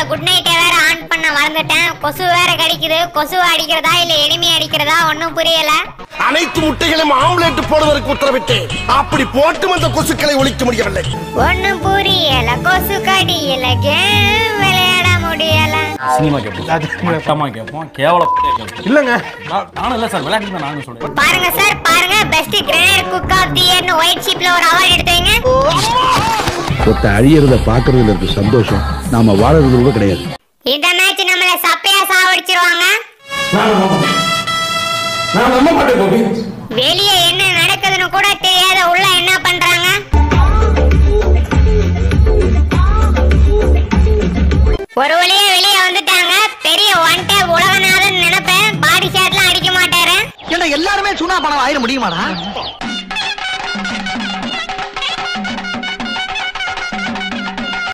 Good நைட்டை வேற on பண்ண மறந்துட்டேன் கொசு வேற கடிக்குது கொசு அடிக்கிறதா இல்ல எனிமி அடிக்கிறதா ஒன்னும் புரியல அனைத்து முட்டைகளையும் ஆம்லெட் போடுவதற்கு உத்தரவிட்டேன் அப்படி போட்டும் அந்த கொசுக்களை ஒழிக்க முடியவில்லை ஒன்னும் புரியல கொசு கடியல கேம் விளையாட முடியல சினிமா கேட்போம் மட்டமா கேட்போம் கேவலம் கேட்போம் இல்லங்க நான்- நானும் இல்லை சார் விளையாட்டு தான் நானும் சொல்றேன் பாருங்க சார் பாருங்க best grainer cook of the இயர்னு ஒயிட் ஷீப்ல ஒரு அவார்ட் எடுத்து வைங்க ஒருத்த அழியறத பாக்குறதுல இருக்க சந்தோஷம் நாம வாழறது கூட கிடையாது இந்த மேட்ச் நம்மள சப்பையா சாவடிச்சிருவாங்க நான் நம்ப மாட்டேன். நான் நம்ப மாட்டேன் கோபி வெளியே என்ன நடக்குதுன்னு கூட தெரியாத உள்ள என்ன பண்றாங்க ஒரு வழியா வெளியே வந்துட்டாங்க பெரிய ஒன் டேப் உலகநாதன் நினைப்பேன் பாடி ஷாட்லாம் அடிக்க மாட்டாரு ஏன்னா எல்லாருமே சுனா பணம் ஆயிர முடியுமாடா